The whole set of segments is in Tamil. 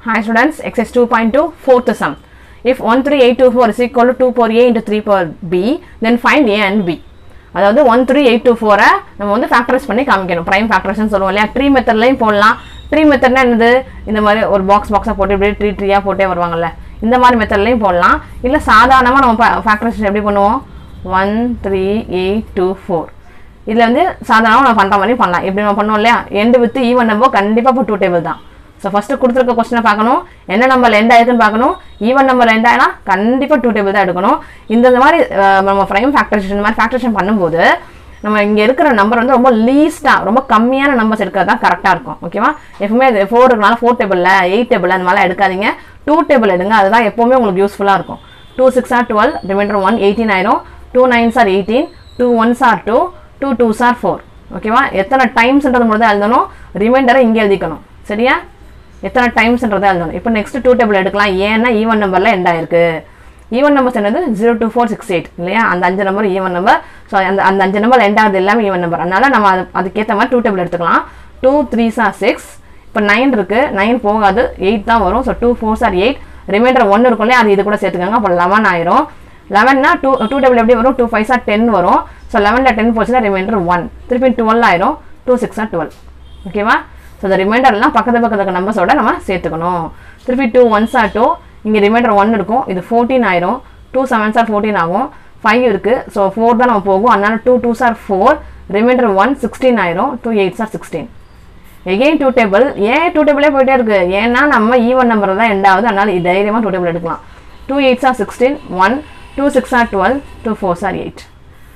Hi students, exercise 2.2, fourth sum. If 13824 is equal to 2 power a into 3 power b, then find a and b. அதாவது ஒன் த்ரீ எயிட் டூ ஃபோரை நம்ம வந்து ஃபேக்டரைஸ் பண்ணி காமிக்கணும் ப்ரைம் ஃபேக்டரைஸ்னு சொல்லுவோம் இல்லையா ட்ரீ மெத்தட்லையும் போடலாம் ட்ரீ மெத்தட்னா என்னது இந்த மாதிரி ஒரு பாக்ஸ் பாக்ஸாக போட்டு இப்படியே ட்ரீ ட்ரீயாக போட்டே வருவாங்கல்ல இந்த மாதிரி மெத்தட்லையும் போடலாம் இல்லை சாதாரணமாக நம்ம ஃபேக்டரைசேஷன் எப்படி பண்ணுவோம் one three eight two four இதில் வந்து சாதாரணமாக நம்ம பண்ணுற மாதிரி பண்ணலாம் எப்படி நம்ம பண்ணோம் இல்லையா எண்டு வித் ஈவன் நம்பர் கண்டிப்பாக இப்போ டூ டேபிள் தான் ஸோ ஃபஸ்ட்டு கொடுத்துருக்க கொஸ்டினை பார்க்கணும் என்ன நம்பர் எண்ட் ஆயிருக்குன்னு பார்க்கணும் ஈவன் நம்பர் எண்ட் ஆயினா கண்டிப்பாக டூ டேபிள் தான் எடுக்கணும் இந்த இந்த மாதிரி அஹ், நம்ம ஃப்ரைம் ஃபேக்டரேஷன் இந்த மாதிரி ஃபேக்டரேஷன் பண்ணும்போது நம்ம இங்கே இருக்கிற நம்பர் வந்து ரொம்ப லீஸ்ட்டாக ரொம்ப கம்மியான நம்பர்ஸ் எடுக்கிறது தான் கரெக்டாக இருக்கும் ஓகேவா எப்பவுமே இது ஃபோர் இருக்கனால ஃபோர் டேபிளில் எயிட் டேபிள் அந்த மாதிரிலாம் எடுக்காதீங்க டூ டேபிள் எடுங்க அதுதான் எப்போவுமே உங்களுக்கு யூஸ்ஃபுல்லாக இருக்கும் two six are twelve remainder one eighteen ஆயிரும் two nines are eighteen two ones are two two twos are four ஓகேவா எத்தனை டைம்ஸ்ன்றது மட்டும் தான் எழுதணும் ரிமைண்டரை இங்கே எழுதிக்கணும் சரியா எத்தனை டைம்ஸ்ன்றதை எழுதணும் இப்போ நெக்ஸ்ட் டூ டேபிள் எடுக்கலாம் ஏன்னா ஈவன் நம்பரில் எண்ட் ஆயிருக்கு ஈவன் நம்பர்ஸ் என்னது zero two four six eight இல்லையா அந்த அஞ்சு நம்பர் ஈவன் நம்பர் ஸோ அந்த அந்த அஞ்சு நம்பர் எண்ட் ஆகுது எல்லாமே ஈவன் நம்பர் அதனால நம்ம அது அதுக்கேற்ற மாதிரி டூ டேபிள் எடுத்துக்கலாம் டூ த்ரீ சார் சிக்ஸ் இப்போ நைன் இருக்கு நைன் போகாது எயிட் தான் வரும் so two four sir eight remainder ஒன்று இருக்கும் இல்லையா அது இது கூட சேர்த்துக்கோங்க அப்போ லெவன் ஆயிரும் லெவன்னா டூ டூ டேபிள் எப்படி வரும் டூ ஃபைவ் சார் டென் வரும் ஸோ லெவனில் டென் போச்சுன்னா ரிமைண்டர் ஒன் திருப்பி டுவெல் ஆயிரும் டூ சிக்ஸ் ஆர் டுவெல் ஓகேவா ஸோ இந்த ரிமைண்டர்லாம் பக்கத்து பக்கத்து நம்பர்ஸோட நம்ம சேர்த்துக்கணும் திருப்பி டூ ஒன்ஸ் ஆர் டூ இங்கே ரிமைண்டர் ஒன் இருக்கும் இது ஃபோர்டீன் ஆயிரும் டூ செவன்ஸ் ஆர் ஃபோர்டீன் ஆகும் ஃபைவ் இருக்குது ஸோ ஃபோர் தான் நம்ம போகும் அதனால two two sir four remainder one sixteen ஆயிரும் two eight sir sixteen again two table ஏன் டூ டேபிளே போயிட்டே இருக்கு ஏன்னா நம்ம ஈவன் நம்பர் தான் எண்ட் ஆகுது அதனால இது தைரியமாக டூ டேபிள் எடுக்கலாம் two eights are sixteen one two six are twelve two fours are eight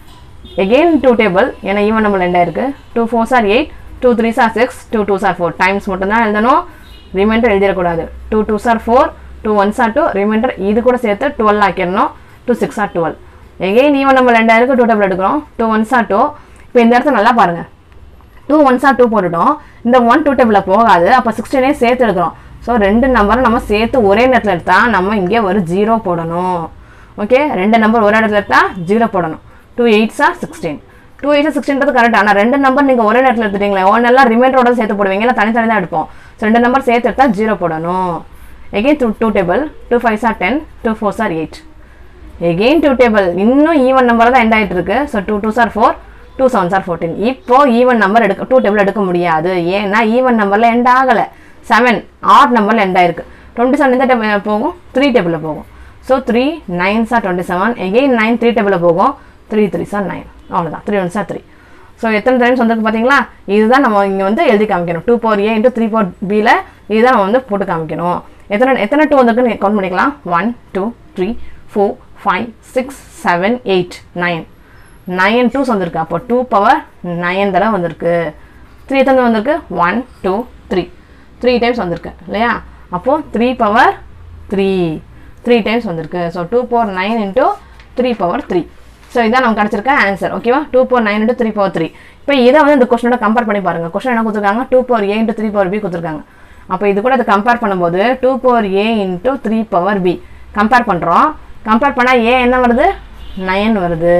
again two table ஏன்னா ஈவன் நம்பர் எண்ட் ஆயிருக்கு two fours are eight two three sir six two two sir four times மட்டும்தான் எழுதணும் ரிமைண்டர் எழுதிடக்கூடாது two two sir four two one sir two remainder இது கூட சேர்த்து டுவெல் ஆக்கிடணும் two six are twelve again even number ரெண்டாயிருக்கு டூ டேபிள் எடுக்கிறோம் டூ ஒன் சார் டூ இப்போ இந்த இடத்துல நல்லா பாருங்கள் டூ ஒன் சார் டூ போட்டுட்டோம் இந்த ஒன் டூ டேபிளில் போகாது அப்போ சிக்ஸ்டீனே சேர்த்து எடுக்கிறோம் ஸோ ரெண்டு நம்பரை நம்ம சேர்த்து ஒரே நேரத்தில் எடுத்தால் நம்ம இங்கே ஒரு ஜீரோ போடணும் ஓகே ரெண்டு நம்பர் ஒரே இடத்துல எடுத்தால் ஜீரோ போடணும் டூ எயிட்ஸா சிக்ஸ்டீன் டூ எயிட்ஸா சிக்ஸ்டீன்றது கரெக்ட் ஆனால் ரெண்டு நம்பர் நீங்கள் ஒரே நேரத்தில் எடுத்துட்டீங்களே ஒன்னெல்லாம் ரிமைண்டரோட சேர்த்து போடுவீங்க இல்லை தனித்தனி தான் எடுப்போம் ஸோ ரெண்டு நம்பர் சேர்த்து எடுத்தால் ஜீரோ போடணும் again two two table two five sir ten two four sir eight again two table இன்னும் ஈவன் நம்பர் தான் எண்ட் ஆகிட்டு இருக்கு so two two sir four two seven sir fourteen இப்போ ஈவன் நம்பர் எடுக்க டூ டேபிள் எடுக்க முடியாது ஏன்னா ஈவன் நம்பரில் எண்ட் ஆகலை செவன் ஆட் நம்பரில் எண்ட் ஆயிருக்கு டுவெண்ட்டி செவன் எந்த டேபிள் போகும் த்ரீ டேபிளில் போகும் so three nine sir twenty seven again nine three டேபிளில் போகும் த்ரீ த்ரீ சார் நைன் அவ்வளோதான் three one sir three so எத்தனை டைம்ஸ் வந்திருக்கு பார்த்தீங்களா இதுதான் நம்ம இங்கே வந்து எழுதி காமிக்கணும் two power A into three power பியில் இதுதான் நம்ம வந்து போட்டு காமிக்கணும் எத்தனை எத்தனை டூ வந்திருக்குன்னு கவுண்ட் பண்ணிக்கலாம் one two three four five six seven eight nine nine twos வந்திருக்கு அப்போ டூ பவர் நைன் தடவை வந்திருக்கு த்ரீ எத்தனை வந்திருக்கு one two three three times வந்திருக்கு இல்லையா அப்போது three power three three times வந்திருக்கு so two power nine into three power three so இதான் நமக்கு கிடச்சிருக்க ஆன்சர் ஓகேவா two power nine into three power three இப்போ இதை வந்து இந்த கொஸ்டினோட கம்பேர் பண்ணி பாருங்கள் கொஸ்டின் என்ன கொடுத்துருக்காங்க two power A into three power B கொடுத்துருக்காங்க அப்போ இது கூட அதை கம்பேர் பண்ணும்போது two power A into three power B compare பண்ணுறோம் கம்பேர் பண்ணால் ஏ என்ன வருது நைன் வருது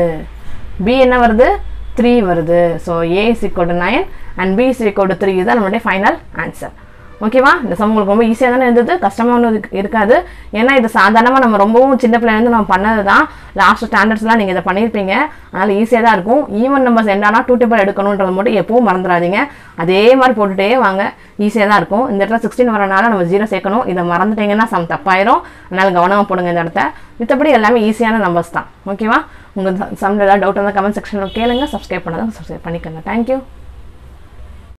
பி என்ன வருது த்ரீ வருது so A is equal to nine and B is equal to three இதுதான் நம்மளுடைய ஃபைனல் ஆன்சர் ஓகேவா இந்த சம் உங்களுக்கு ரொம்ப ஈஸியாக தானே இருந்தது கஷ்டமாக ஒன்றும் இருக்கு- இருக்காது ஏன்னா இது சாதாரணமாக நம்ம ரொம்பவும் சின்ன பிள்ளைலேருந்து நம்ம பண்ணது தான் லாஸ்ட் ஸ்டாண்டர்ட்ஸ்லாம் நீங்கள் இதை பண்ணியிருப்பீங்க அதனால் ஈஸியாக தான் இருக்கும் ஈவன் நம்பர்ஸ் என்னன்னா டூ டேபிள் எடுக்கணுன்றது மட்டும் எப்பவும் மறந்துடாதீங்க அதே மாதிரி போட்டுகிட்டே வாங்க ஈஸியாக தான் இருக்கும் இந்த இடத்துல சிக்ஸ்டீன் வரனால நம்ம ஜீரோ சேர்க்கணும் இதை மறந்துட்டீங்கன்னா சம் தப்பாயிரும் அதனால் கவனமாக போடுங்க இந்த இடத்த மித்தபடி எல்லாமே ஈஸியான நம்பர்ஸ் தான் ஓகேவா உங்கள் சம்மில் ஏதாவது டவுட் இருந்தால் கமெண்ட் செக்ஷனில் கேளுங்க சப்ஸ்கிரைப் பண்ணாதான் சப்ஸ்கிரைப் பண்ணிக்கோங்க தேங்க்யூ